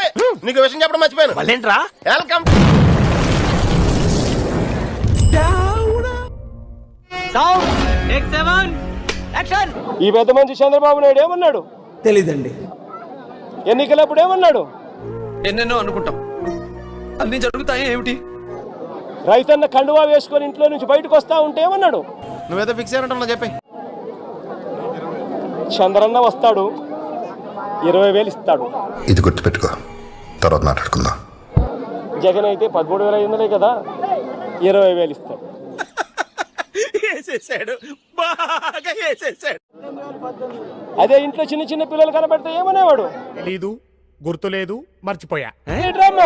నీకు విషయం చెప్పడం మర్చిపోయాను మళ్ళేంట్రా వెల్కమ్ ఈ పెద్ద మంచి చంద్రబాబు నాయుడు ఏమన్నాడు తెలీదండి ఎన్నికలప్పుడు ఏమన్నాడు ఎన్నెన్నో అనుకుంటాం అన్ని జరుగుతాయి ఏమిటి రైతన్న కండువా వేసుకొని ఇంట్లో నుంచి బయటకు వస్తా ఉంటే ఏమన్నాడు నువ్వేదో ఫిక్స్ అయినట్టున్నా చెప్పి చంద్రన్న వస్తాడు ఇరవై వేలు ఇస్తాడు ఇది గుర్తుపెట్టుకో తర్వాత మాట్లాడుకుందాం జగన్ అయితే పదమూడు వేల ఐదు వందలే కదా ఇరవై వేలు ఇస్తాడు వేసేసాడు బాగా వేసేసాడు అదే ఇంట్లో చిన్న చిన్న పిల్లలు కనబడితే ఏమనేవాడు తెలీదు గుర్తులేదు మర్చిపోయా ఏంట్రమ్మా?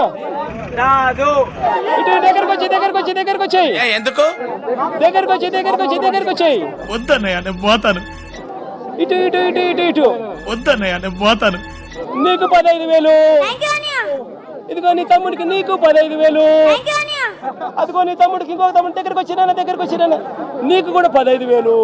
ఇటు దగ్గరకు వచ్చి దగ్గరకు వచ్చి దగ్గరకు వచ్చాయి ఎందుకు దగ్గరకు వచ్చి దగ్గరకు వచ్చి దగ్గరకు వచ్చాయి వద్దన్నయ్య నేను పోతాను ఇటు ఇటు ఇటు ఇటు ఇటు వద్దన్నయ్య నేను పోతాను నీకు పదహైదు వేలు ఇదిగో నీ తమ్ముడికి నీకు పదహైదు వేలు అదిగో నీ తమ్ముడికి ఇంకొక తమ్ముడి దగ్గరకు వచ్చినా దగ్గరకు వచ్చినా నీకు కూడా పదహైదు వేలు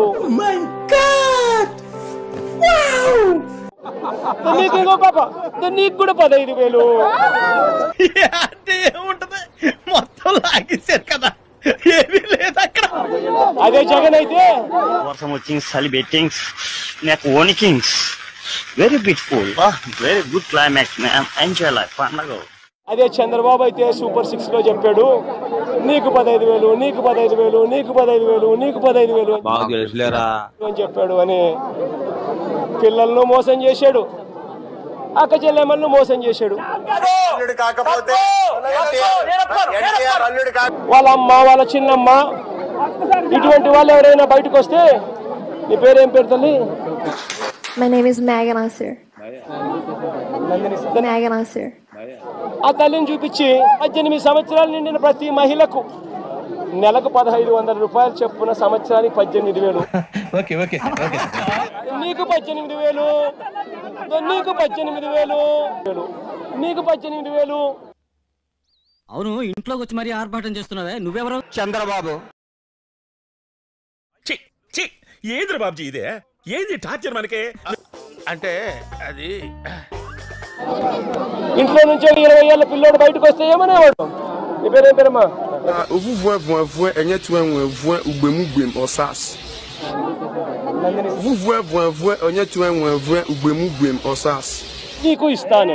నీకు ఇంకో పాప నీకు కూడా పదహైదు వేలు అంటే ఏముంటది మొత్తం లాగేశారు కదా ఏమీ లేదు అక్కడ అదే జగన్ అయితే వర్షం వచ్చింది చలి బెట్టింగ్స్ నాకు ఓనికింగ్స్ very beautiful very good climax ma'am enjoy life పండగ అదే చంద్రబాబు అయితే సూపర్ సిక్స్ లో చెప్పాడు నీకు పదహైదు వేలు నీకు పదహైదు వేలు నీకు పదహైదు వేలు నీకు పదహైదు వేలు అని చెప్పాడు అని పిల్లలను మోసం చేశాడు అక్క చెల్లెమ్మలను మోసం చేశాడు వాళ్ళ అమ్మ వాళ్ళ చిన్నమ్మ ఇటువంటి వాళ్ళు ఎవరైనా బయటకు వస్తే నీ పేరేం పేరు తల్లి My name is Megan Nasir. Megan Nasir. ఆ తల్లిని చూపించి పద్దెనిమిది సంవత్సరాలు నిండిన ప్రతి మహిళకు నెలకు పదహైదు వందల రూపాయలు చెప్పున సంవత్సరానికి పద్దెనిమిది వేలు ఓకే ఓకే ఓకే నీకు పద్దెనిమిది వేలు నీకు పద్దెనిమిది వేలు నీకు పద్దెనిమిది వేలు అవును ఇంట్లోకి వచ్చి మరీ ఆర్భాటం చేస్తున్నావే నువ్వెవరు చంద్రబాబు ఏంద్ర బాబుజీ ఇదే ఏంది టార్చర్ మనకి అంటే అది ఇంట్లో నుంచి ఇరవై ఏళ్ళ పిల్లోడు బయటకు వస్తే ఏమనేవాడు నీ పేరేం పేరమ్మా Vuvue vuevue enye tue nwevue ugbemugbe osas. Vuvue vuevue onye tue nwevue ugbemugbe osas. నీకు ఇస్తాను